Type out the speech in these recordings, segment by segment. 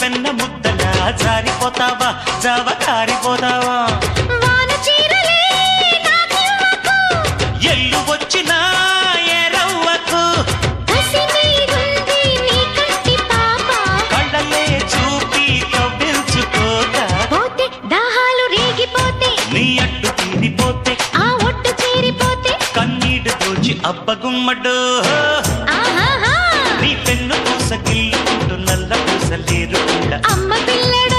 వెన్న ముద్దలా జారిపోతావా జావ కారిపోతావా వాన చీరలే నాకివ్వకు, ఎల్లు వచ్చినా ఎరవ్వకు కసి మీరుంది నీ కంటి పాప. కళ్ళలే చూపి కవ్వించుకోక పోతే దాహాలు రేగిపోతే నీ అడ్డు తీరిపోతే ఆ ఒట్టు చేరిపోతే కన్నీడు దోచి అబ్బగుమ్మడు ఆహాహా నీ పెన్ను పూస గిల్లుకుంటూ నల్ల పూస లేరుకుండా అమ్మ పిల్లడా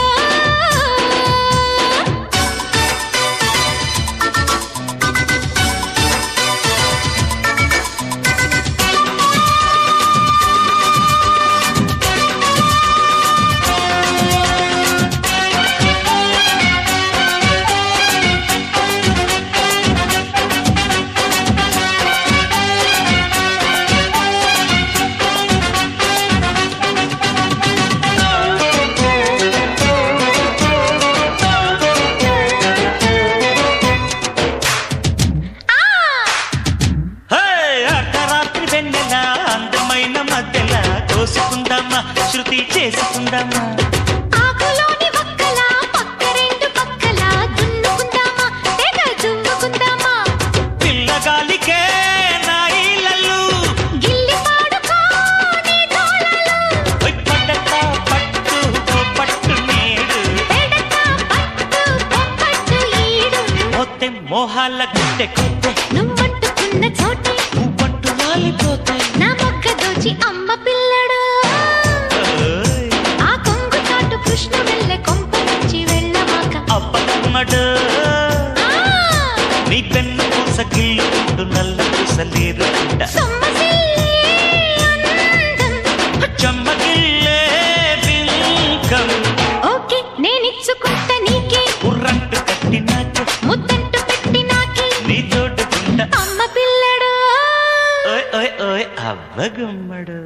హే, అర్ధరాత్రి వెన్నెల అందమైన మధ్యల కోసుకుందామా శృతి చేసుకుందామా ఆకులోని వక్కల పక్క రెండు పక్కల దున్నుకుందామా తెగ దున్నుకుందామా పిల్లగాలికే నా ఇళ్ళలు గిల్లి పాడుకో నీ తోళలు ఓయ్ పడ్డట పట్టు ఓ పట్టు నేడు పెడత పట్టు పొప్పట్టు ఈడు మొత్తే మోహాల గుట్టె కొట్టే నువ్వంటుకున్న చోటే పువ్వట్టు వాలిపోతాయి నా మొక్క దోచి అమ్మ పిల్లడు ఓయ్, ఆ కొంగు చాటు కృష్ణ వెళ్ళే కొంప నుంచి వెళ్ళమాక అబ్బమ్మడు ఆ, నీ పెన్ను పూస గిల్లుకుంటూ నల్ల పూస లేరుకుండా సొమ్మసిల్లే అందం. చెమ్మగిల్లే బింకం ఓకే నేనిచ్చుకుంటా నీకే ఉర్రంటు కట్టినాక ముద్దంటు పెట్టి నాకే నీ తోడుకుంటా అమ్మ పిల్లడు ఓయ్ ఓయ్ ఓయ్ అవ్వగుమ్మడు